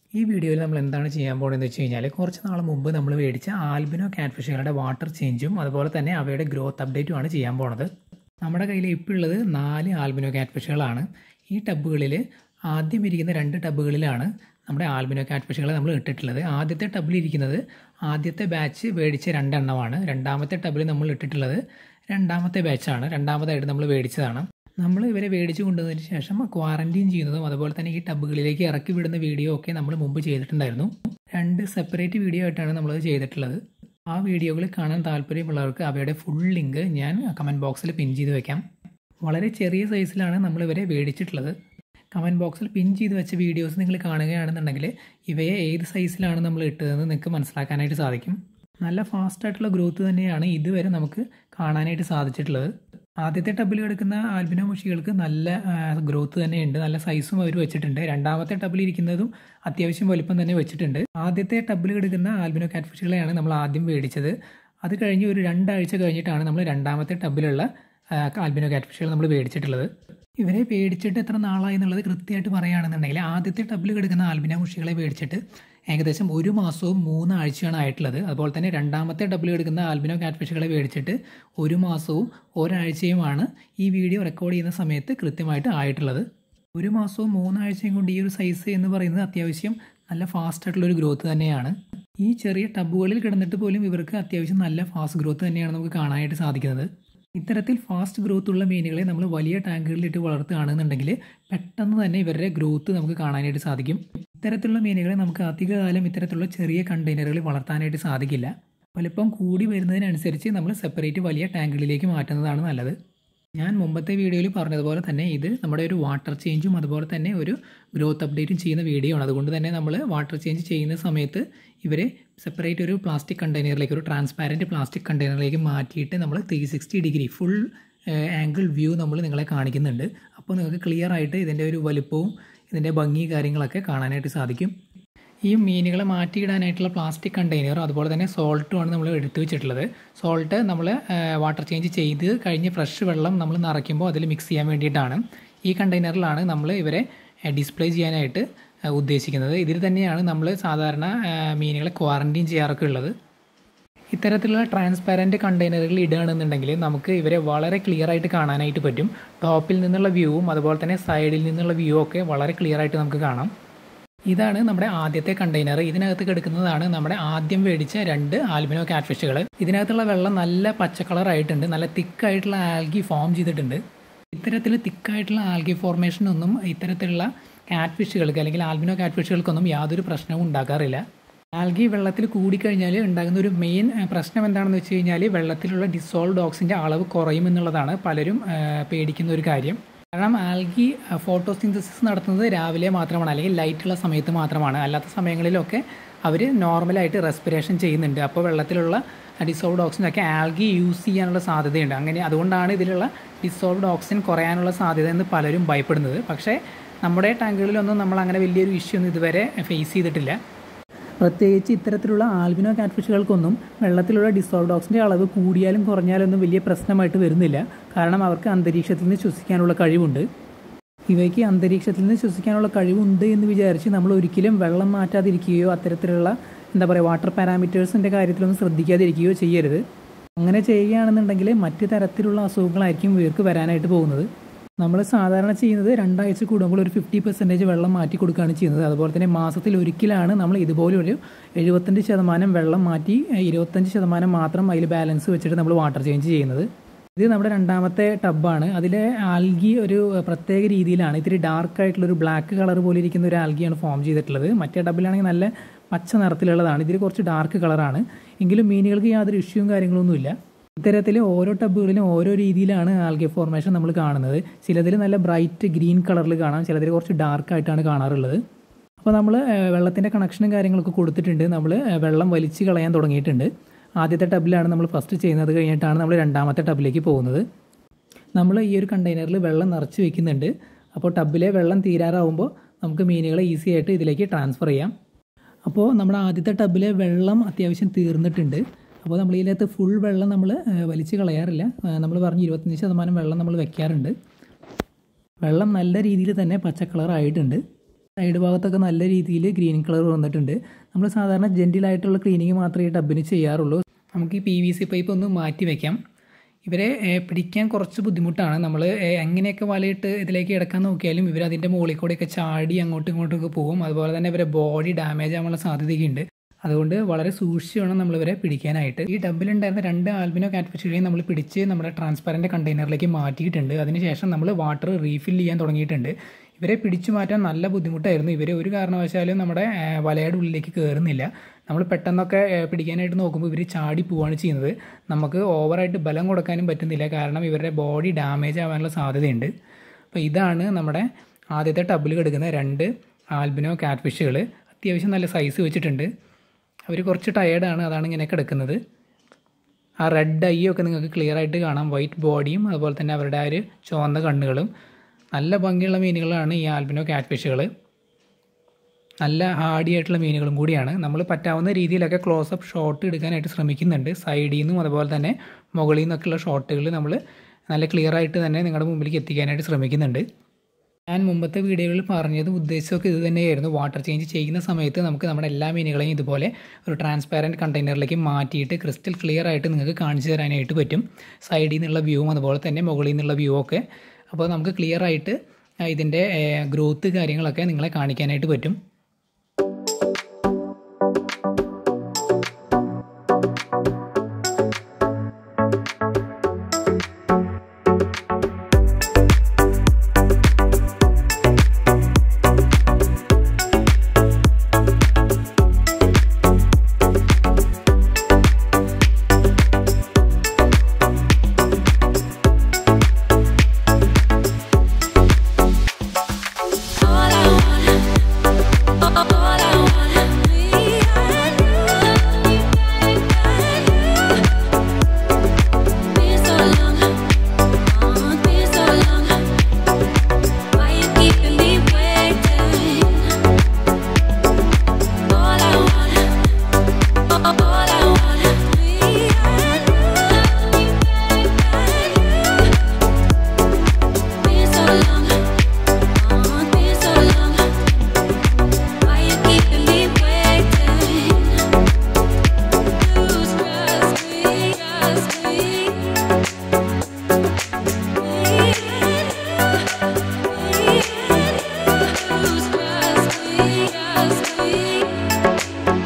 ഈ വീഡിയോയിൽ നമ്മൾ എന്താണ് ചെയ്യാൻ പോകുന്നതെന്ന് വെച്ച് കഴിഞ്ഞാൽ കുറച്ച് നാൾ മുമ്പ് നമ്മൾ മേടിച്ച ആൽബിനോ കാറ്റ്ഫിഷുകളുടെ വാട്ടർ ചേഞ്ചും അതുപോലെ തന്നെ അവയുടെ ഗ്രോത്ത് അപ്ഡേറ്റുമാണ് ചെയ്യാൻ പോണത് നമ്മുടെ കയ്യിൽ ഇപ്പോൾ ഉള്ളത് നാല് ആൽബിനോ കാറ്റ്ഫിഷുകളാണ് ഈ ടബുകളിൽ ആദ്യം ഇരിക്കുന്ന രണ്ട് ടബുകളിലാണ് നമ്മുടെ ആൽബിനോ കാറ്റ്ഫിഷുകളെ നമ്മൾ ഇട്ടിട്ടുള്ളത് ആദ്യത്തെ ടബിലിരിക്കുന്നത് ആദ്യത്തെ ബാച്ച് മേടിച്ച രണ്ടെണ്ണമാണ് രണ്ടാമത്തെ ടബിൽ നമ്മൾ ഇട്ടിട്ടുള്ളത് രണ്ടാമത്തെ ബാച്ചാണ് രണ്ടാമതായിട്ട് നമ്മൾ മേടിച്ചതാണ് നമ്മൾ ഇവരെ മേടിച്ച് കൊണ്ടുവന്നതിന് ശേഷം ക്വാറന്റീൻ ചെയ്യുന്നതും അതുപോലെ തന്നെ ഈ ടബുകളിലേക്ക് ഇറക്കി വിടുന്ന വീഡിയോ ഒക്കെ നമ്മൾ മുമ്പ് ചെയ്തിട്ടുണ്ടായിരുന്നു രണ്ട് സെപ്പറേറ്റ് വീഡിയോ ആയിട്ടാണ് നമ്മളത് ചെയ്തിട്ടുള്ളത് ആ വീഡിയോകൾ കാണാൻ താല്പര്യമുള്ളവർക്ക് അവയുടെ ഫുൾ ലിങ്ക് ഞാൻ കമൻറ്റ് ബോക്സിൽ പിൻ ചെയ്ത് വെക്കാം വളരെ ചെറിയ സൈസിലാണ് നമ്മൾ ഇവരെ മേടിച്ചിട്ടുള്ളത് കമൻറ്റ് ബോക്സിൽ പിൻ ചെയ്ത് വെച്ച വീഡിയോസ് നിങ്ങൾ കാണുകയാണെന്നുണ്ടെങ്കിൽ ഇവയെ ഏത് സൈസിലാണ് നമ്മൾ ഇട്ടതെന്ന് നിങ്ങൾക്ക് മനസ്സിലാക്കാനായിട്ട് സാധിക്കും നല്ല ഫാസ്റ്റായിട്ടുള്ള ഗ്രോത്ത് തന്നെയാണ് ഇതുവരെ നമുക്ക് കാണാനായിട്ട് സാധിച്ചിട്ടുള്ളത് ആദ്യത്തെ ടബിൽ കിടക്കുന്ന ആൽബിനോ മുഷികൾക്ക് നല്ല ഗ്രോത്ത് തന്നെയുണ്ട് നല്ല സൈസും അവർ വെച്ചിട്ടുണ്ട് രണ്ടാമത്തെ ടബിൽ ഇരിക്കുന്നതും അത്യാവശ്യം വലിപ്പം തന്നെ വെച്ചിട്ടുണ്ട് ആദ്യത്തെ ടബിൽ കിടക്കുന്ന ആൽബിനോ കാറ്റ്ഫിഷുകളെയാണ് നമ്മൾ ആദ്യം മേടിച്ചത് അത് കഴിഞ്ഞ് ഒരു രണ്ടാഴ്ച കഴിഞ്ഞിട്ടാണ് നമ്മൾ രണ്ടാമത്തെ ടബിലുള്ള ആൽബിനോ കാറ്റ്ഫിഷുകൾ നമ്മൾ മേടിച്ചിട്ടുള്ളത് ഇവരെ പേടിച്ചിട്ട് എത്ര നാളായി എന്നുള്ളത് കൃത്യമായിട്ട് പറയുകയാണെന്നുണ്ടെങ്കിൽ ആദ്യത്തെ ടബിൽ കിടക്കുന്ന ആൽബിന മുഷികളെ പേടിച്ചിട്ട് ഏകദേശം ഒരു മാസവും മൂന്നാഴ്ചയാണ് ആയിട്ടുള്ളത് അതുപോലെ തന്നെ രണ്ടാമത്തെ ഡബിൾ എടുക്കുന്ന ആൽബിനോ കാറ്റ്ഫിഷുകളെ മേടിച്ചിട്ട് ഒരു മാസവും ഒരാഴ്ചയുമാണ് ഈ വീഡിയോ റെക്കോർഡ് ചെയ്യുന്ന സമയത്ത് കൃത്യമായിട്ട് ആയിട്ടുള്ളത് ഒരു മാസവും മൂന്നാഴ്ചയും കൊണ്ട് ഈ ഒരു സൈസ് എന്ന് പറയുന്നത് അത്യാവശ്യം നല്ല ഫാസ്റ്റ് ആയിട്ടുള്ള ഒരു ഗ്രോത്ത് തന്നെയാണ് ഈ ചെറിയ ടബുകളിൽ കിടന്നിട്ട് പോലും ഇവർക്ക് അത്യാവശ്യം നല്ല ഫാസ്റ്റ് ഗ്രോത്ത് തന്നെയാണ് നമുക്ക് കാണാനായിട്ട് സാധിക്കുന്നത് ഇത്തരത്തിൽ ഫാസ്റ്റ് ഗ്രോത്ത് ഉള്ള മീനുകളെ നമ്മൾ വലിയ ടാങ്കുകളിലിട്ട് വളർത്തുകയാണെന്നുണ്ടെങ്കിൽ പെട്ടെന്ന് തന്നെ ഇവരുടെ ഗ്രോത്ത് നമുക്ക് കാണാനായിട്ട് സാധിക്കും ഇത്തരത്തിലുള്ള മീനുകളെ നമുക്ക് അധികകാലം ഇത്തരത്തിലുള്ള ചെറിയ കണ്ടെയ്നറുകളിൽ വളർത്താനായിട്ട് സാധിക്കില്ല വലിപ്പം കൂടി വരുന്നതിനനുസരിച്ച് നമ്മൾ സെപ്പറേറ്റ് വലിയ ടാങ്കുകളിലേക്ക് മാറ്റുന്നതാണ് നല്ലത് ഞാൻ മുമ്പത്തെ വീഡിയോയിൽ പറഞ്ഞതുപോലെ തന്നെ ഇത് നമ്മുടെ ഒരു വാട്ടർ ചേഞ്ചും അതുപോലെ തന്നെ ഒരു ഗ്രോത്ത് അപ്ഡേറ്റും ചെയ്യുന്ന വീഡിയോ ആണ് അതുകൊണ്ട് തന്നെ നമ്മൾ വാട്ടർ ചേഞ്ച് ചെയ്യുന്ന സമയത്ത് ഇവരെ സെപ്പറേറ്റ് ഒരു പ്ലാസ്റ്റിക് കണ്ടെയ്നറിലേക്ക് ഒരു ട്രാൻസ്പാരൻറ്റ് പ്ലാസ്റ്റിക് കണ്ടെയ്നറിലേക്ക് മാറ്റിയിട്ട് നമ്മൾ three sixty degree full angle view നമ്മൾ നിങ്ങളെ കാണിക്കുന്നുണ്ട് അപ്പോൾ നിങ്ങൾക്ക് ക്ലിയർ ആയിട്ട് ഇതിൻ്റെ ഒരു വലുപ്പവും ഇതിൻ്റെ ഭംഗി കാര്യങ്ങളൊക്കെ കാണാനായിട്ട് സാധിക്കും ഈ മീനുകളെ മാറ്റിയിടാനായിട്ടുള്ള പ്ലാസ്റ്റിക് കണ്ടെയ്നറും അതുപോലെ തന്നെ സോൾട്ടുമാണ് നമ്മൾ എടുത്തു വെച്ചിട്ടുള്ളത് സോൾട്ട് നമ്മൾ വാട്ടർ ചേഞ്ച് ചെയ്ത് കഴിഞ്ഞ് ഫ്രഷ് വെള്ളം നമ്മൾ നിറയ്ക്കുമ്പോൾ അതിൽ മിക്സ് ചെയ്യാൻ വേണ്ടിയിട്ടാണ് ഈ കണ്ടെയ്നറിലാണ് നമ്മൾ ഇവരെ ഡിസ്പ്ലേ ചെയ്യാനായിട്ട് ഉദ്ദേശിക്കുന്നത് ഇതിൽ തന്നെയാണ് നമ്മൾ സാധാരണ മീനുകളെ ക്വാറൻറ്റീൻ ചെയ്യാറൊക്കെ ഉള്ളത് ഇത്തരത്തിലുള്ള ട്രാൻസ്പാരൻറ്റ് കണ്ടെയ്നറുകൾ ഇടുകയാണെന്നുണ്ടെങ്കിൽ നമുക്ക് ഇവരെ വളരെ ക്ലിയർ ആയിട്ട് കാണാനായിട്ട് പറ്റും ടോപ്പിൽ നിന്നുള്ള വ്യൂവും അതുപോലെ തന്നെ സൈഡിൽ നിന്നുള്ള വ്യൂ ഒക്കെ വളരെ ക്ലിയർ ആയിട്ട് നമുക്ക് കാണാം ഇതാണ് നമ്മുടെ ആദ്യത്തെ കണ്ടെയ്നർ ഇതിനകത്ത് കിടക്കുന്നതാണ് നമ്മുടെ ആദ്യം മേടിച്ച രണ്ട് ആൽബിനോ കാറ്റ്ഫിഷുകൾ ഇതിനകത്തുള്ള വെള്ളം നല്ല പച്ച കളർ ആയിട്ടുണ്ട് നല്ല തിക്കായിട്ടുള്ള ആൽഗി ഫോം ചെയ്തിട്ടുണ്ട് ഇത്തരത്തിൽ തിക്കായിട്ടുള്ള ആൽഗി ഫോർമേഷനൊന്നും ഇത്തരത്തിലുള്ള കാറ്റ്ഫിഷുകൾക്ക് അല്ലെങ്കിൽ ആൽബിനോ കാറ്റ്ഫിഷുകൾക്കൊന്നും യാതൊരു പ്രശ്നവും ഉണ്ടാക്കാറില്ല ആൽഗി വെള്ളത്തിൽ കൂടിക്കഴിഞ്ഞാൽ ഉണ്ടാകുന്ന ഒരു മെയിൻ പ്രശ്നം എന്താണെന്ന് വെച്ച് കഴിഞ്ഞാൽ വെള്ളത്തിലുള്ള ഡിസോൾവ് ഓക്സിൻ്റെ അളവ് കുറയും എന്നുള്ളതാണ് പലരും പേടിക്കുന്ന ഒരു കാര്യം കാരണം ആൽഗി ഫോട്ടോസിന്തസിസ് നടത്തുന്നത് രാവിലെ മാത്രമാണ് അല്ലെങ്കിൽ ലൈറ്റുള്ള സമയത്ത് മാത്രമാണ് അല്ലാത്ത സമയങ്ങളിലൊക്കെ അവർ നോർമലായിട്ട് റെസ്പിറേഷൻ ചെയ്യുന്നുണ്ട് അപ്പോൾ വെള്ളത്തിലുള്ള ഡിസോൾവ്ഡ് ഓക്സിജനൊക്കെ ആൽഗി യൂസ് ചെയ്യാനുള്ള സാധ്യതയുണ്ട് അങ്ങനെ അതുകൊണ്ടാണ് ഇതിലുള്ള ഡിസോൾവ്ഡ് ഓക്സിജൻ കുറയാനുള്ള സാധ്യത എന്ന് പലരും ഭയപ്പെടുന്നത് പക്ഷേ നമ്മുടെ ടാങ്കുകളിലൊന്നും നമ്മൾ അങ്ങനെ വലിയൊരു ഇഷ്യൂ ഒന്നും ഇതുവരെ ഫേസ് ചെയ്തിട്ടില്ല പ്രത്യേകിച്ച് ഇത്തരത്തിലുള്ള ആൽബിനോ കാറ്റ്ഫിഷുകൾക്കൊന്നും വെള്ളത്തിലുള്ള ഡിസോൾവ്ഡ് ഓക്സിൻ്റെ അളവ് കൂടിയാലും കുറഞ്ഞാലൊന്നും വലിയ പ്രശ്നമായിട്ട് വരുന്നില്ല കാരണം അവർക്ക് അന്തരീക്ഷത്തിൽ നിന്ന് ശ്വസിക്കാനുള്ള കഴിവുണ്ട് ഇവയ്ക്ക് അന്തരീക്ഷത്തിൽ നിന്ന് ശ്വസിക്കാനുള്ള കഴിവുണ്ട് എന്ന് വിചാരിച്ച് നമ്മൾ ഒരിക്കലും വെള്ളം മാറ്റാതിരിക്കുകയോ അത്തരത്തിലുള്ള എന്താ പറയുക വാട്ടർ പാരാമീറ്റേഴ്സിൻ്റെ കാര്യത്തിലൊന്നും ശ്രദ്ധിക്കാതിരിക്കുകയോ ചെയ്യരുത് അങ്ങനെ ചെയ്യുകയാണെന്നുണ്ടെങ്കിൽ മറ്റ് തരത്തിലുള്ള അസുഖങ്ങളായിരിക്കും ഇവർക്ക് വരാനായിട്ട് പോകുന്നത് നമ്മൾ സാധാരണ ചെയ്യുന്നത് രണ്ടാഴ്ച കൂടുമ്പോൾ ഒരു ഫിഫ്റ്റി പെർസെൻറ്റേജ് വെള്ളം മാറ്റി കൊടുക്കുകയാണ് ചെയ്യുന്നത് അതുപോലെ തന്നെ മാസത്തിൽ ഒരിക്കലാണ് നമ്മൾ ഇതുപോലെ ഒരു എഴുപത്തഞ്ച് ശതമാനം വെള്ളം മാറ്റി ഇരുപത്തഞ്ച് ശതമാനം മാത്രം അതിൽ ബാലൻസ് വെച്ചിട്ട് നമ്മൾ വാട്ടർ ചേഞ്ച് ചെയ്യുന്നത് ഇത് നമ്മുടെ രണ്ടാമത്തെ ടബാണ് അതിലെ ആൽഗി ഒരു പ്രത്യേക രീതിയിലാണ് ഇത്തിരി ഡാർക്ക് ആയിട്ടുള്ള ഒരു ബ്ലാക്ക് കളർ പോലെ ഇരിക്കുന്ന ഒരു ആൽഗിയാണ് ഫോം ചെയ്തിട്ടുള്ളത് മറ്റേ ടബിലാണെങ്കിൽ നല്ല പച്ച നിറത്തിലുള്ളതാണ് ഇതിൽ കുറച്ച് ഡാർക്ക് കളറാണ് എങ്കിലും മീനുകൾക്ക് യാതൊരു ഇഷ്യൂവും കാര്യങ്ങളൊന്നുമില്ല ഇത്തരത്തിൽ ഓരോ ടബുകളിലും ഓരോ രീതിയിലാണ് ആൽഗെ ഫോർമേഷൻ നമ്മൾ കാണുന്നത് ചിലതിൽ നല്ല ബ്രൈറ്റ് ഗ്രീൻ കളറിൽ കാണാം ചിലതിൽ കുറച്ച് ഡാർക്ക് ആയിട്ടാണ് കാണാറുള്ളത് അപ്പോൾ നമ്മൾ വെള്ളത്തിൻ്റെ കണക്ഷനും കാര്യങ്ങളൊക്കെ കൊടുത്തിട്ടുണ്ട് നമ്മൾ വെള്ളം വലിച്ച് കളയാൻ തുടങ്ങിയിട്ടുണ്ട് ആദ്യത്തെ ടബിലാണ് നമ്മൾ ഫസ്റ്റ് ചെയ്യുന്നത് കഴിഞ്ഞിട്ടാണ് നമ്മൾ രണ്ടാമത്തെ ടബിലേക്ക് പോകുന്നത് നമ്മൾ ഈ ഒരു കണ്ടെയ്നറിൽ വെള്ളം നിറച്ച് വെക്കുന്നുണ്ട് അപ്പോൾ ടബിലെ വെള്ളം തീരാറാവുമ്പോൾ നമുക്ക് മീനുകളെ ഈസി ആയിട്ട് ഇതിലേക്ക് ട്രാൻസ്ഫർ ചെയ്യാം അപ്പോൾ നമ്മുടെ ആദ്യത്തെ ടബിലെ വെള്ളം അത്യാവശ്യം തീർന്നിട്ടുണ്ട് അപ്പോൾ നമ്മൾ ഇതിനകത്ത് ഫുൾ വെള്ളം നമ്മൾ വലിച്ച് കളയാറില്ല നമ്മൾ പറഞ്ഞ് ഇരുപത്തഞ്ച് ശതമാനം വെള്ളം നമ്മൾ വെക്കാറുണ്ട് വെള്ളം നല്ല രീതിയിൽ തന്നെ പച്ച കളറായിട്ടുണ്ട് സൈഡ് ഭാഗത്തൊക്കെ നല്ല രീതിയിൽ ഗ്രീൻ കളർ വന്നിട്ടുണ്ട് നമ്മൾ സാധാരണ ജെൻറ്റിലായിട്ടുള്ള ക്ലീനിങ് മാത്രമേ ഈ ടബിന് ചെയ്യാറുള്ളൂ നമുക്ക് ഈ പി വി സി പൈപ്പ് ഒന്ന് മാറ്റി വയ്ക്കാം ഇവരെ ഏഹ്, പിടിക്കാൻ കുറച്ച് ബുദ്ധിമുട്ടാണ് നമ്മൾ എങ്ങനെയൊക്കെ വലയിട്ട് ഇതിലേക്ക് കിടക്കാൻ നോക്കിയാലും ഇവർ അതിൻ്റെ മുകളിൽ കൂടെയൊക്കെ ചാടി അങ്ങോട്ടും ഇങ്ങോട്ടൊക്കെ പോകും അതുപോലെ തന്നെ ഇവരെ ബോഡി ഡാമേജ് ആവാനുള്ള സാധ്യതയൊക്കെയുണ്ട് അതുകൊണ്ട് വളരെ സൂക്ഷിച്ച് വേണം നമ്മൾ ഇവരെ പിടിക്കാനായിട്ട് ഈ ഡബിലുണ്ടായിരുന്ന രണ്ട് ആൽബിനോ കാറ്റ്ഫിഷുകളെയും നമ്മൾ പിടിച്ച് നമ്മുടെ ട്രാൻസ്പെറൻറ്റ് കണ്ടെയ്നറിലേക്ക് മാറ്റിയിട്ടുണ്ട് അതിനുശേഷം നമ്മൾ വാട്ടർ റീഫിൽ ചെയ്യാൻ തുടങ്ങിയിട്ടുണ്ട് ഇവരെ പിടിച്ചു മാറ്റാൻ നല്ല ബുദ്ധിമുട്ടായിരുന്നു ഇവർ ഒരു കാരണവശാലും നമ്മുടെ ഏഹ്, വലയുടെ ഉള്ളിലേക്ക് കയറുന്നില്ല നമ്മൾ പെട്ടെന്നൊക്കെ ഏഹ്, പിടിക്കാനായിട്ട് നോക്കുമ്പോൾ ഇവർ ചാടി പോവുകയാണ് ചെയ്യുന്നത് നമുക്ക് ഓവറായിട്ട് ബലം കൊടുക്കാനും പറ്റുന്നില്ല കാരണം ഇവരുടെ ബോഡി ഡാമേജ് ആവാനുള്ള സാധ്യതയുണ്ട് അപ്പോൾ ഇതാണ് നമ്മുടെ ആദ്യത്തെ ടബിൽ കിടക്കുന്ന രണ്ട് ആൽബിനോ കാറ്റ്ഫിഷുകൾ അത്യാവശ്യം നല്ല സൈസ് വെച്ചിട്ടുണ്ട് അവർ കുറച്ച് ടയേർഡാണ് അതാണ് ഇങ്ങനെ കിടക്കുന്നത് ആ റെഡ് ഐ ഒക്കെ നിങ്ങൾക്ക് ക്ലിയർ ആയിട്ട് കാണാം വൈറ്റ് ബോഡിയും അതുപോലെ തന്നെ അവരുടെ ആ ഒരു ചുവന്ന കണ്ണുകളും നല്ല ഭംഗിയുള്ള മീനുകളാണ് ഈ ആൽബിനോ കാറ്റ്ഫിഷുകൾ നല്ല ഹാർഡി ആയിട്ടുള്ള മീനുകളും കൂടിയാണ് നമ്മൾ പറ്റാവുന്ന രീതിയിലൊക്കെ ക്ലോസപ്പ് ഷോട്ട് എടുക്കാനായിട്ട് ശ്രമിക്കുന്നുണ്ട് സൈഡിൽ നിന്നും അതുപോലെ തന്നെ മുകളിൽ നിന്നൊക്കെയുള്ള ഷോട്ടുകൾ നമ്മൾ നല്ല ക്ലിയർ ആയിട്ട് തന്നെ നിങ്ങളുടെ മുമ്പിലേക്ക് എത്തിക്കാനായിട്ട് ശ്രമിക്കുന്നുണ്ട് ഞാൻ മുമ്പത്തെ വീഡിയോകളിൽ പറഞ്ഞത് ഉദ്ദേശമൊക്കെ ഇത് തന്നെയായിരുന്നു വാട്ടർ ചേഞ്ച് ചെയ്യുന്ന സമയത്ത് നമുക്ക് നമ്മുടെ എല്ലാ മീനുകളെയും ഇതുപോലെ ഒരു ട്രാൻസ്പാരൻറ്റ് കണ്ടെയ്നറിലേക്ക് മാറ്റിയിട്ട് ക്രിസ്റ്റൽ ക്ലിയർ ആയിട്ട് നിങ്ങൾക്ക് കാണിച്ചു തരാനായിട്ട് പറ്റും സൈഡിൽ നിന്നുള്ള വ്യൂവും അതുപോലെ തന്നെ മുകളിൽ നിന്നുള്ള വ്യൂ ഒക്കെ അപ്പോൾ നമുക്ക് ക്ലിയർ ആയിട്ട് ഇതിൻ്റെ ഗ്രോത്ത് കാര്യങ്ങളൊക്കെ നിങ്ങളെ കാണിക്കാനായിട്ട് പറ്റും All I want, all I want, me and you, been so long, oh, been so long. Why you keeping me waiting? All I want, all I want, me and you, been so long. Oh, been so long. Why you keeping me waiting? Lose trust me, trust me. Lose trust me, trust me.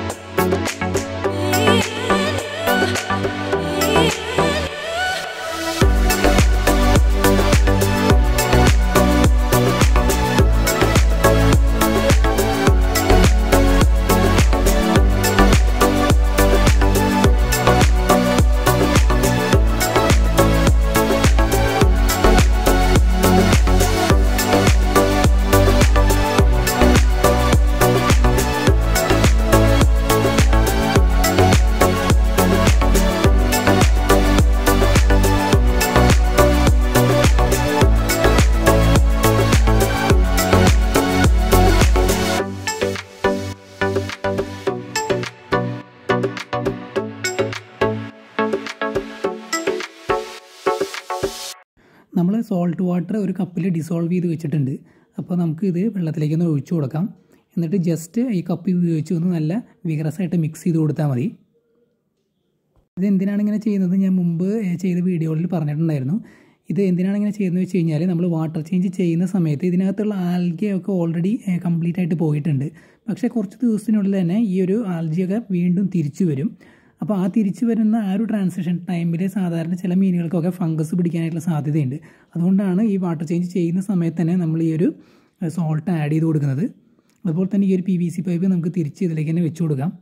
നമ്മൾ salt water ഒരു കപ്പിൽ dissolve ചെയ്ത് വെച്ചിട്ടുണ്ട് അപ്പോൾ നമുക്ക് ഇത് വെള്ളത്തിലേക്കൊന്ന് ഒഴിച്ചു കൊടുക്കാം എന്നിട്ട് ജസ്റ്റ് ഈ കപ്പ് ഉപയോഗിച്ച് ഒന്ന് നല്ല വിഗ്രസ് ആയിട്ട് മിക്സ് ചെയ്ത് കൊടുത്താൽ മതി ഇത് എന്തിനാണ് ഇങ്ങനെ ചെയ്യുന്നത് ഞാൻ മുമ്പ് ഏഹ്, ചെയ്ത വീഡിയോകളിൽ പറഞ്ഞിട്ടുണ്ടായിരുന്നു ഇത് എന്തിനാണ് ഇങ്ങനെ ചെയ്യുന്നത് വെച്ച് കഴിഞ്ഞാൽ നമ്മൾ വാട്ടർ ചേഞ്ച് ചെയ്യുന്ന സമയത്ത് ഇതിനകത്തുള്ള ആൽഗയൊക്കെ ഓൾറെഡി കംപ്ലീറ്റ് ആയിട്ട് പോയിട്ടുണ്ട് പക്ഷേ കുറച്ച് ദിവസത്തിനുള്ളിൽ തന്നെ ഈ ഒരു ആൽഗയൊക്കെ വീണ്ടും തിരിച്ചു വരും അപ്പോൾ ആ തിരിച്ചു വരുന്ന ആ ഒരു ട്രാൻസാക്ഷൻ ടൈമിൽ സാധാരണ ചില മീനുകൾക്കൊക്കെ ഫംഗസ് പിടിക്കാനായിട്ടുള്ള സാധ്യതയുണ്ട് അതുകൊണ്ടാണ് ഈ വാട്ടർ ചേഞ്ച് ചെയ്യുന്ന സമയത്ത് തന്നെ നമ്മൾ ഈ ഒരു സോൾട്ട് ആഡ് ചെയ്ത് കൊടുക്കുന്നത് അതുപോലെ തന്നെ ഈ ഒരു പി വി സി പൈപ്പ് നമുക്ക് തിരിച്ച് ഇതിലേക്ക് തന്നെ വെച്ച് കൊടുക്കാം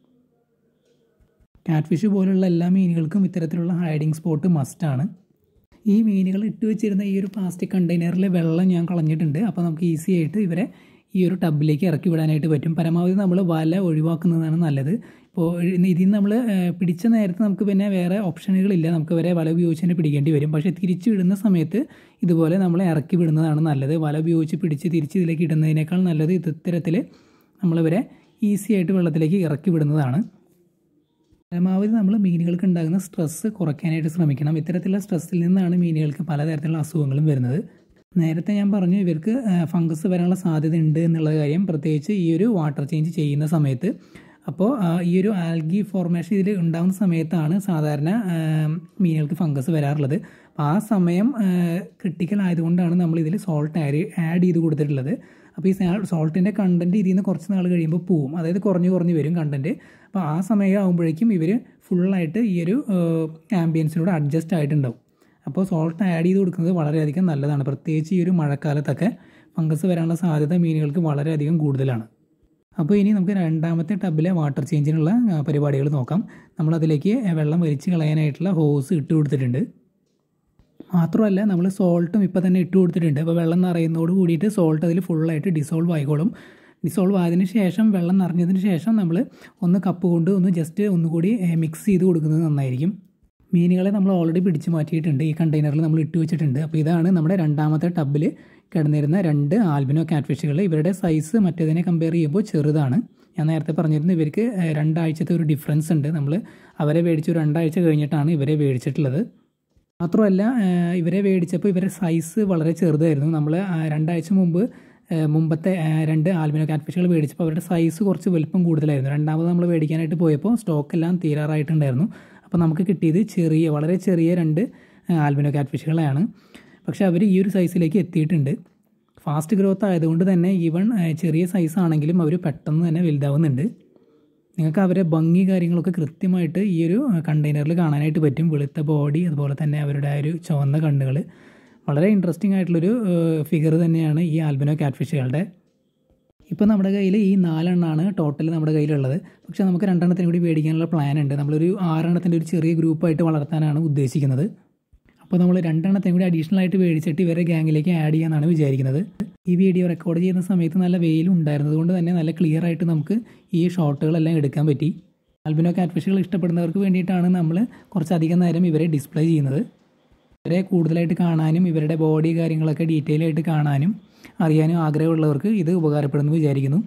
കാറ്റ് ഫിഷ് പോലുള്ള എല്ലാ മീനുകൾക്കും ഇത്തരത്തിലുള്ള ഹൈഡിങ് സ്പോട്ട് മസ്റ്റാണ് ഈ മീനുകൾ ഇട്ട് വെച്ചിരുന്ന ഈ ഒരു പ്ലാസ്റ്റിക് കണ്ടെയ്നറിലെ വെള്ളം ഞാൻ കളഞ്ഞിട്ടുണ്ട് അപ്പോൾ നമുക്ക് ഈസി ആയിട്ട് ഇവരെ ഈ ഒരു ടബിലേക്ക് ഇറക്കി വിടാനായിട്ട് പറ്റും പരമാവധി നമ്മൾ വല ഒഴിവാക്കുന്നതാണ് നല്ലത് ഇപ്പോൾ ഇതിൽ നിന്ന് നമ്മൾ പിടിച്ച നേരത്ത് നമുക്ക് പിന്നെ വേറെ ഓപ്ഷനുകളില്ല നമുക്ക് വരെ വല ഉപയോഗിച്ച് തന്നെ പിടിക്കേണ്ടി വരും പക്ഷേ തിരിച്ച് വിടുന്ന സമയത്ത് ഇതുപോലെ നമ്മൾ ഇറക്കി വിടുന്നതാണ് നല്ലത് വല ഉപയോഗിച്ച് പിടിച്ച് തിരിച്ച് ഇതിലേക്ക് ഇടുന്നതിനേക്കാൾ നല്ലത് ഇത് ഇത്തരത്തിൽ നമ്മളിവരെ ഈസി ആയിട്ട് വെള്ളത്തിലേക്ക് ഇറക്കി വിടുന്നതാണ് പരമാവധി നമ്മൾ മീനുകൾക്ക് ഉണ്ടാകുന്ന സ്ട്രെസ്സ് കുറയ്ക്കാനായിട്ട് ശ്രമിക്കണം ഇത്തരത്തിലുള്ള സ്ട്രെസ്സിൽ നിന്നാണ് മീനുകൾക്ക് പലതരത്തിലുള്ള അസുഖങ്ങളും വരുന്നത് നേരത്തെ ഞാൻ പറഞ്ഞു ഇവർക്ക് ഫംഗസ് വരാനുള്ള സാധ്യത ഉണ്ട് എന്നുള്ള കാര്യം പ്രത്യേകിച്ച് ഈ ഒരു വാട്ടർ ചേഞ്ച് ചെയ്യുന്ന സമയത്ത് അപ്പോൾ ആ, ഈ ഒരു ആൽഗി ഫോർമേഷൻ ഇതിൽ ഉണ്ടാകുന്ന സമയത്താണ് സാധാരണ ആ, മീനുകൾക്ക് ഫംഗസ് വരാറുള്ളത് അപ്പോൾ ആ സമയം ക്രിട്ടിക്കൽ ആയതുകൊണ്ടാണ് നമ്മൾ ഇതിൽ സോൾട്ട് ആഡ് ആഡ് ചെയ്ത് കൊടുത്തിട്ടുള്ളത് അപ്പോൾ ഈ സോൾട്ടിൻ്റെ കണ്ടൻറ്റ് ഇതിൽ നിന്ന് കുറച്ച് നാൾ കഴിയുമ്പോൾ പോവും അതായത് കുറഞ്ഞ് കുറഞ്ഞ് വരും കണ്ടൻറ്റ് അപ്പോൾ ആ സമയം ആകുമ്പോഴേക്കും ഇവർ ഫുള്ളായിട്ട് ഈ ഒരു ആംബിയൻസിനോട് അഡ്ജസ്റ്റ് ആയിട്ടുണ്ടാവും അപ്പോൾ സോൾട്ട് ആഡ് ചെയ്ത് കൊടുക്കുന്നത് വളരെയധികം നല്ലതാണ് പ്രത്യേകിച്ച് ഈ ഒരു മഴക്കാലത്തൊക്കെ ഫംഗസ് വരാനുള്ള സാധ്യത മീനുകൾക്ക് വളരെയധികം കൂടുതലാണ് അപ്പോൾ ഇനി നമുക്ക് രണ്ടാമത്തെ ടബിലെ വാട്ടർ ചേഞ്ചിനുള്ള ആ, പരിപാടികൾ നോക്കാം നമ്മളതിലേക്ക് വെള്ളം വലിച്ച് കളയാനായിട്ടുള്ള ഹോസ് ഇട്ട് കൊടുത്തിട്ടുണ്ട് മാത്രമല്ല നമ്മൾ സോൾട്ടും ഇപ്പോൾ തന്നെ ഇട്ട് കൊടുത്തിട്ടുണ്ട് അപ്പോൾ വെള്ളം നിറയുന്നതോട് കൂടിയിട്ട് സോൾട്ട് അതിൽ ഫുള്ളായിട്ട് ഡിസോൾവ് ആയിക്കോളും ഡിസോൾവ് ആയതിനു ശേഷം വെള്ളം നിറഞ്ഞതിന് ശേഷം നമ്മൾ ഒന്ന് കപ്പ് കൊണ്ട് ഒന്ന് ജസ്റ്റ് ഒന്നുകൂടി മിക്സ് ചെയ്ത് കൊടുക്കുന്നത് നന്നായിരിക്കും മീനുകളെ നമ്മൾ ഓൾറെഡി പിടിച്ച് മാറ്റിയിട്ടുണ്ട് ഈ കണ്ടെയ്നറിൽ നമ്മൾ ഇട്ട് വെച്ചിട്ടുണ്ട് അപ്പോൾ ഇതാണ് നമ്മുടെ രണ്ടാമത്തെ ടബിൽ കിടന്നിരുന്ന രണ്ട് ആൽബിനോ കാറ്റ്ഫിഷുകൾ ഇവരുടെ സൈസ് മറ്റേതിനെ കമ്പയർ ചെയ്യുമ്പോൾ ചെറുതാണ് ഞാൻ നേരത്തെ പറഞ്ഞിരുന്നു ഇവർക്ക് ഏഹ്, രണ്ടാഴ്ചത്തെ ഒരു ഡിഫറൻസ് ഉണ്ട് നമ്മൾ അവരെ മേടിച്ച് ഒരു രണ്ടാഴ്ച കഴിഞ്ഞിട്ടാണ് ഇവരെ മേടിച്ചിട്ടുള്ളത് മാത്രമല്ല ഏഹ്, ഇവരെ മേടിച്ചപ്പോൾ ഇവരുടെ സൈസ് വളരെ ചെറുതായിരുന്നു നമ്മൾ രണ്ടാഴ്ച മുമ്പ് ഏഹ്, മുമ്പത്തെ ഏഹ്, രണ്ട് ആൽബിനോ കാറ്റ്ഫിഷുകൾ മേടിച്ചപ്പോൾ അവരുടെ സൈസ് കുറച്ച് വലുപ്പം കൂടുതലായിരുന്നു രണ്ടാമത് നമ്മൾ മേടിക്കാനായിട്ട് പോയപ്പോൾ സ്റ്റോക്ക് എല്ലാം തീരാറായിട്ടുണ്ടായിരുന്നു അപ്പോൾ നമുക്ക് കിട്ടിയത് ചെറിയ വളരെ ചെറിയ രണ്ട് ഏഹ്, ആൽബിനോ കാറ്റ്ഫിഷുകളെയാണ് പക്ഷേ അവർ ഈ ഒരു സൈസിലേക്ക് എത്തിയിട്ടുണ്ട് ഫാസ്റ്റ് ഗ്രോത്ത് ആയതുകൊണ്ട് തന്നെ ഈവൺ ഏഹ്, ചെറിയ സൈസ് ആണെങ്കിലും അവർ പെട്ടെന്ന് തന്നെ വലുതാവുന്നുണ്ട് നിങ്ങൾക്ക് അവരെ ഭംഗി കാര്യങ്ങളൊക്കെ കൃത്യമായിട്ട് ഈ ഒരു കണ്ടെയ്നറിൽ കാണാനായിട്ട് പറ്റും വെളുത്ത ബോഡി അതുപോലെ തന്നെ അവരുടെ ആ ഒരു ചുവന്ന കണ്ണുകൾ വളരെ ഇൻട്രസ്റ്റിംഗ് ആയിട്ടുള്ളൊരു ഫിഗർ തന്നെയാണ് ഈ ആൽബിനോ കാറ്റ്ഫിഷുകളുടെ ഇപ്പോൾ നമ്മുടെ കയ്യിൽ ഈ നാലെണ്ണമാണ് ടോട്ടൽ നമ്മുടെ കയ്യിലുള്ളത് പക്ഷേ നമുക്ക് രണ്ടെണ്ണത്തിന് കൂടി മേടിക്കാനുള്ള പ്ലാൻ ഉണ്ട് നമ്മളൊരു ആറെണ്ണത്തിൻ്റെ ഒരു ചെറിയ ഗ്രൂപ്പായിട്ട് വളർത്താനാണ് ഉദ്ദേശിക്കുന്നത് അപ്പോൾ നമ്മൾ രണ്ടെണ്ണത്തിനും കൂടി അഡീഷണൽ ആയിട്ട് മേടിച്ചിട്ട് ഇവരെ ഗ്യാങ്ങിലേക്ക് ആഡ് ചെയ്യാനാണ് വിചാരിക്കുന്നത് ഈ വീഡിയോ റെക്കോർഡ് ചെയ്യുന്ന സമയത്ത് നല്ല വെയിലും ഉണ്ടായിരുന്നത് കൊണ്ട് തന്നെ നല്ല ക്ലിയർ ആയിട്ട് നമുക്ക് ഈ ഷോട്ടുകളെല്ലാം എടുക്കാൻ പറ്റി ആൽബിനോ കാറ്റ്ഫിഷുകൾ ഇഷ്ടപ്പെടുന്നവർക്ക് വേണ്ടിയിട്ടാണ് നമ്മൾ കുറച്ചധികം നേരം ഇവരെ ഡിസ്പ്ലേ ചെയ്യുന്നത് ഇവരെ കൂടുതലായിട്ട് കാണാനും ഇവരുടെ ബോഡി കാര്യങ്ങളൊക്കെ ഡീറ്റെയിൽ ആയിട്ട് കാണാനും അറിയാനും ആഗ്രഹമുള്ളവർക്ക് ഇത് ഉപകാരപ്പെടുന്നു വിചാരിക്കുന്നു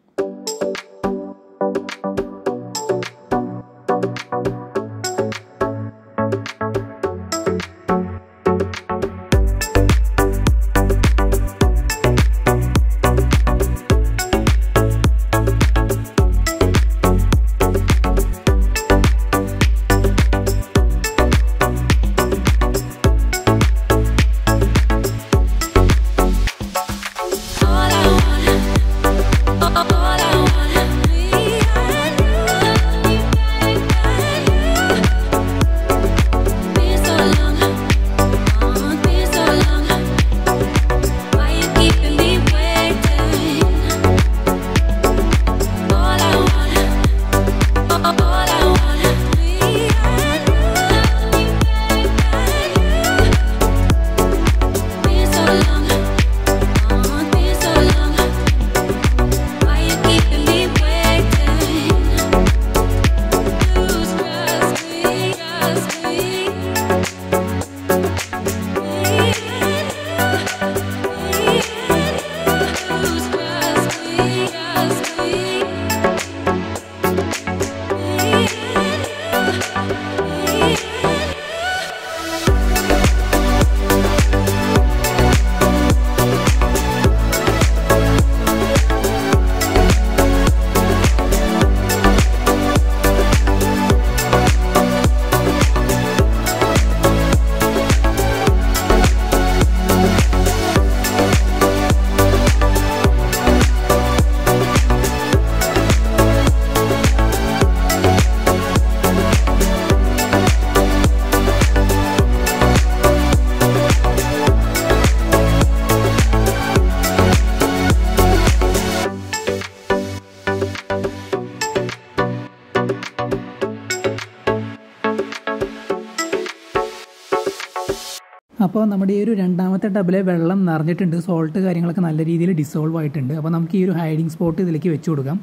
All I want, all I want, me and you, and you. Been so long, oh, been so long. Why you keeping me waiting? All I want, all I want, me and you, and you. Been so long. Oh, been so long. Why you keeping me waiting? Lose trust me, trust me. Lose trust me, trust me. അപ്പോൾ നമ്മുടെ ഈ ഒരു രണ്ടാമത്തെ ടബിലെ വെള്ളം നിറഞ്ഞിട്ടുണ്ട് salt കാര്യങ്ങളൊക്കെ നല്ല രീതിയിൽ dissolve ആയിട്ടുണ്ട് അപ്പോൾ നമുക്ക് ഈ ഒരു ഹൈഡിങ് സ്പോട്ട് ഇതിലേക്ക് വെച്ച് കൊടുക്കാം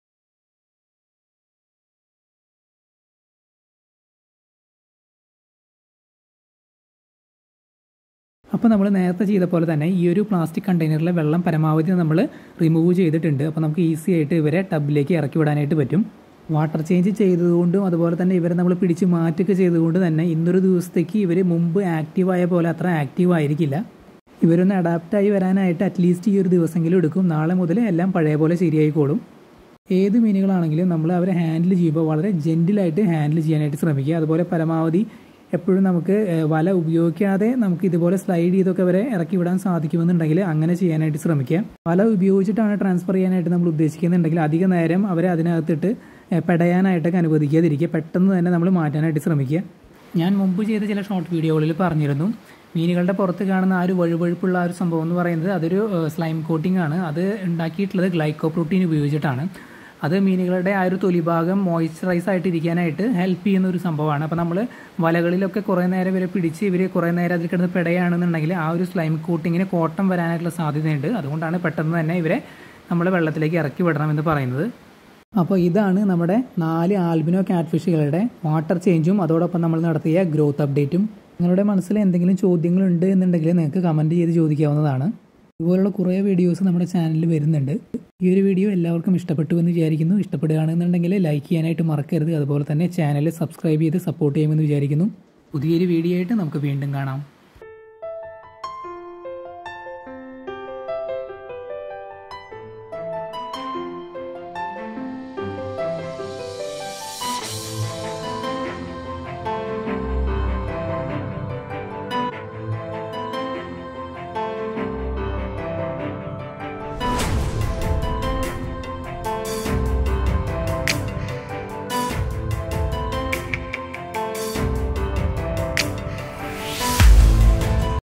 അപ്പോൾ നമ്മൾ നേരത്തെ ചെയ്ത പോലെ തന്നെ ഈ ഒരു പ്ലാസ്റ്റിക് കണ്ടെയ്നറിലെ വെള്ളം പരമാവധി നമ്മൾ റിമൂവ് ചെയ്തിട്ടുണ്ട് അപ്പോൾ നമുക്ക് ഈസി ആയിട്ട് ഇവരെ ടബിലേക്ക് ഇറക്കി വിടാനായിട്ട് പറ്റും വാട്ടർ ചേഞ്ച് ചെയ്തതുകൊണ്ടും അതുപോലെ തന്നെ ഇവരെ നമ്മൾ പിടിച്ച് മാറ്റുക ചെയ്തുകൊണ്ട് തന്നെ ഇന്നൊരു ദിവസത്തേക്ക് ഇവർ മുമ്പ് ആക്റ്റീവായ പോലെ അത്ര ആക്റ്റീവ് ആയിരിക്കില്ല ഇവരൊന്ന് അഡാപ്റ്റായി വരാനായിട്ട് അറ്റ്ലീസ്റ്റ് ഈ ഒരു ദിവസമെങ്കിലും എടുക്കും നാളെ മുതൽ എല്ലാം പഴയ പോലെ ശരിയായിക്കോളും ഏത് മീനുകളാണെങ്കിലും നമ്മൾ അവരെ ഹാൻഡിൽ ചെയ്യുമ്പോൾ വളരെ ജെൻറ്റിലായിട്ട് ഹാൻഡിൽ ചെയ്യാനായിട്ട് ശ്രമിക്കുക അതുപോലെ പരമാവധി എപ്പോഴും നമുക്ക് ഏഹ്, വല ഉപയോഗിക്കാതെ നമുക്ക് ഇതുപോലെ സ്ലൈഡ് ചെയ്തൊക്കെ വരെ ഇറക്കി വിടാൻ സാധിക്കുമെന്നുണ്ടെങ്കിൽ അങ്ങനെ ചെയ്യാനായിട്ട് ശ്രമിക്കുക വല ഉപയോഗിച്ചിട്ടാണ് ട്രാൻസ്ഫർ ചെയ്യാനായിട്ട് നമ്മൾ ഉദ്ദേശിക്കുന്നുണ്ടെങ്കിൽ അധിക നേരം അവരെ അതിനകത്തിട്ട് ഏഹ്, പെടയാനായിട്ടൊക്കെ അനുവദിക്കാതിരിക്കുക പെട്ടെന്ന് തന്നെ നമ്മൾ മാറ്റാനായിട്ട് ശ്രമിക്കുക ഞാൻ മുമ്പ് ചെയ്ത ചില ഷോർട്ട് വീഡിയോകളിൽ പറഞ്ഞിരുന്നു മീനുകളുടെ പുറത്ത് കാണുന്ന ആ ഒരു വഴുവഴുപ്പുള്ള ആ ഒരു സംഭവം എന്ന് പറയുന്നത് അതൊരു സ്ലൈം കോട്ടിംഗ് ആണ് അത് ഉണ്ടാക്കിയിട്ടുള്ളത് ഗ്ലൈക്കോ പ്രോട്ടീൻ ഉപയോഗിച്ചിട്ടാണ് അത് മീനുകളുടെ ആ ഒരു തൊലിഭാഗം മോയ്സ്ചറൈസ് ആയിട്ട് ഇരിക്കാനായിട്ട് ഹെൽപ്പ് ചെയ്യുന്ന ഒരു സംഭവമാണ് അപ്പോൾ നമ്മൾ വലകളിലൊക്കെ കുറേ നേരം ഇവരെ പിടിച്ച് ഇവർ കുറേ നേരം അതിൽ കിടന്ന് പെടയാണെന്നുണ്ടെങ്കിൽ ആ ഒരു സ്ലൈം കോട്ടിങ്ങിന് കോട്ടം വരാനായിട്ടുള്ള സാധ്യതയുണ്ട് അതുകൊണ്ടാണ് പെട്ടെന്ന് തന്നെ ഇവരെ നമ്മൾ വെള്ളത്തിലേക്ക് ഇറക്കി വിടണമെന്ന് പറയുന്നത് അപ്പോൾ ഇതാണ് നമ്മുടെ നാല് ആൽബിനോ കാറ്റ്ഫിഷുകളുടെ വാട്ടർ ചേഞ്ചും അതോടൊപ്പം നമ്മൾ നടത്തിയ ഗ്രോത്ത് അപ്ഡേറ്റും നിങ്ങളുടെ മനസ്സിൽ എന്തെങ്കിലും ചോദ്യങ്ങളുണ്ട് എന്നുണ്ടെങ്കിൽ നിങ്ങൾക്ക് കമൻറ്റ് ചെയ്ത് ചോദിക്കാവുന്നതാണ് ഇതുപോലുള്ള കുറേ വീഡിയോസ് നമ്മുടെ ചാനലിൽ വരുന്നുണ്ട് ഈ ഒരു വീഡിയോ എല്ലാവർക്കും ഇഷ്ടപ്പെട്ടു എന്ന് വിചാരിക്കുന്നു ഇഷ്ടപ്പെടുകയാണെന്നുണ്ടെങ്കിൽ ലൈക്ക് ചെയ്യാനായിട്ട് മറക്കരുത് അതുപോലെ തന്നെ ചാനൽ സബ്സ്ക്രൈബ് ചെയ്ത് സപ്പോർട്ട് ചെയ്യുമെന്ന് വിചാരിക്കുന്നു പുതിയൊരു വീഡിയോ ആയിട്ട് നമുക്ക് വീണ്ടും കാണാം